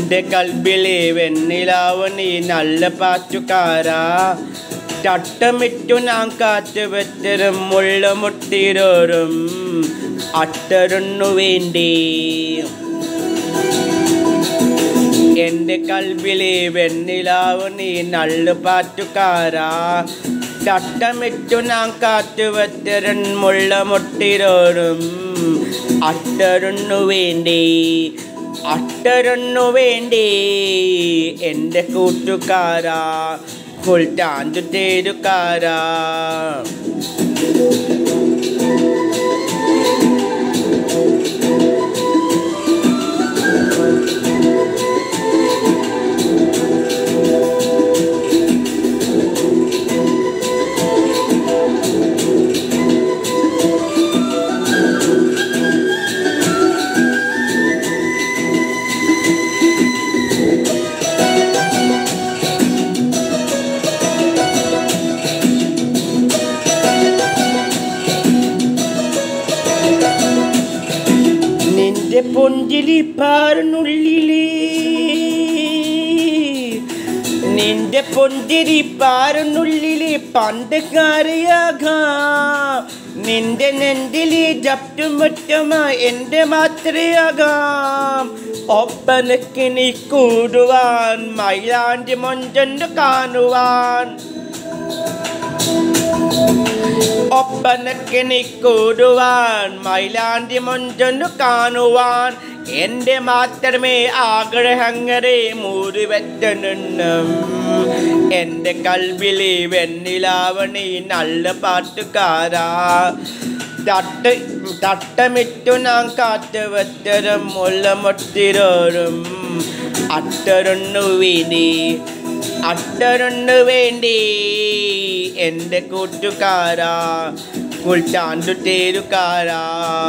എൻ്റെ കൽബിലെ വെണ്ണിലാവ് നീ നല്ല പാറ്റുകാരാ ചട്ടമിട്ടു ഞാൻ കാത്തു വെച്ചരും മുള്ള മുട്ടിരോരും അട്ടരുന്നു വേണ്ടി എൻ്റെ കൽബിലെ വെണ്ണിലാവ് നീ നല്ല പാറ്റുകാരാ ചട്ടമിട്ടു ഞാൻ കാത്തു വെച്ചരൻ മുള്ള മുട്ടിരോരും അട്ടരുന്നു വേണ്ടി അട്ടരുന്നു വേണ്ടി എൻ്റെ കൂട്ടുകാരാ കുൾട്ടാന്തു തേരുകാരാ നിന്റെ പൊഞ്ചിലി പാറിനുള്ളിലേ നിന്റെ പൊന്തിരി പാറിനുള്ളിലെ പണ്ടക്കാരിയാകാം നിന്റെ നെഞ്ചിലെ ജപ്റ്റും മുറ്റമായി എൻ്റെ മാത്രയാകാം ഒപ്പനക്ക് നീ കൂടുവാൻ മൈലാണ്ടി മൊഞ്ചണ്ട് കാണുവാൻ ഒപ്പനക്ക് നീ കൂടുവാൻ മൈലാണ്ടി മൊഞ്ചൊന്നു കാണുവാൻ എൻ്റെ മാത്രമേ ആഗ്രഹങ്ങളെ മൂടിവെച്ചനും എൻ്റെ കൽവിലെ വെണ്ണിലാവണി നല്ല പാട്ടുകാരാ തട്ട് തട്ടമിട്ടു ഞാൻ കാത്തു വെച്ചരും മുല്ലമൊട്ടിരോരും അട്ടരൊന്നു വീതി അട്ടരൊന്നു വേണ്ടി എൻ്റെ കൂട്ടുകാരാ കുൾച്ചാണ്ടു തേരുകാരാ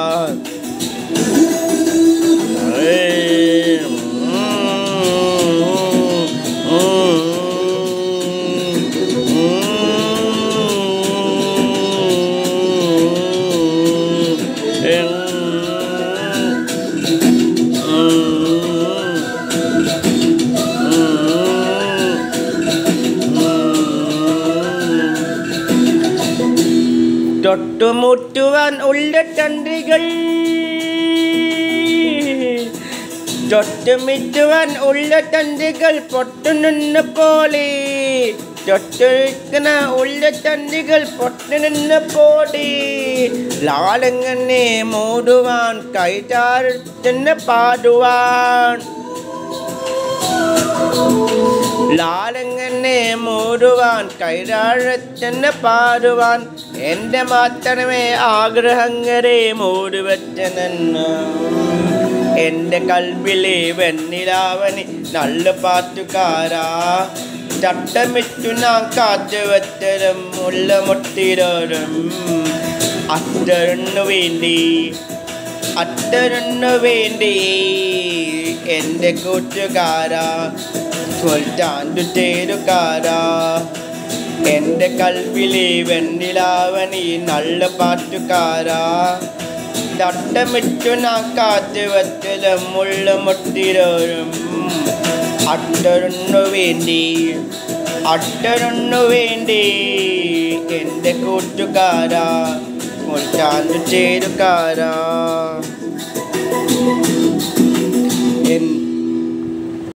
തൊട്ടുമുട്ടുവാൻ ഉള്ള തന്ത്രികൾ തൊട്ടുമിറ്റുവാൻ ഉള്ള തന്ത്രികൾ പൊട്ടുനിന്ന പോലെ തൊട്ടുനിൽക്കുന്ന ഉള്ള തന്ത്രികൾ പൊട്ടുനിന്ന പോലെ ലാലങ്ങനെ മൂടുവാൻ കൈതാരത്തിന് പാടുവാൻ ലാലങ്ങനെ മൂടുവാൻ കൈരാഴത്തിന് പാടുവാൻ എൻ്റെ മാത്രമേ ആഗ്രഹങ്ങളെ മൂടുവെച്ചനെന്ന് എൻ്റെ കൽബിലെ വെണ്ണിലാവനി നല്ല പാട്ടുകാരാ ചട്ടമിട്ടു ഞാൻ കാത്തു വെച്ചരും മുള്ള മുട്ടിരോരും അത്തരന്നു വേണ്ടി അത്തരന്നു വേണ്ടി എൻ്റെ കൂട്ടുകാരാ കൊൽറ്റാണ്ടു തേരുകാരാ എൻ്റെ കൽവിലെ വെണ്ണിലാവനി നല്ല പാട്ടുകാരാ തട്ടമിട്ടു ഞാൻ കാത്തു വെച്ചലും മുള്ള മുട്ടിരോരും അട്ടരൊന്നു വേണ്ടി അട്ടരൊന്നു വേണ്ടി എൻ്റെ കൂട്ടുകാരാ കൊൽറ്റാണ്ടു ചേരുകാരാ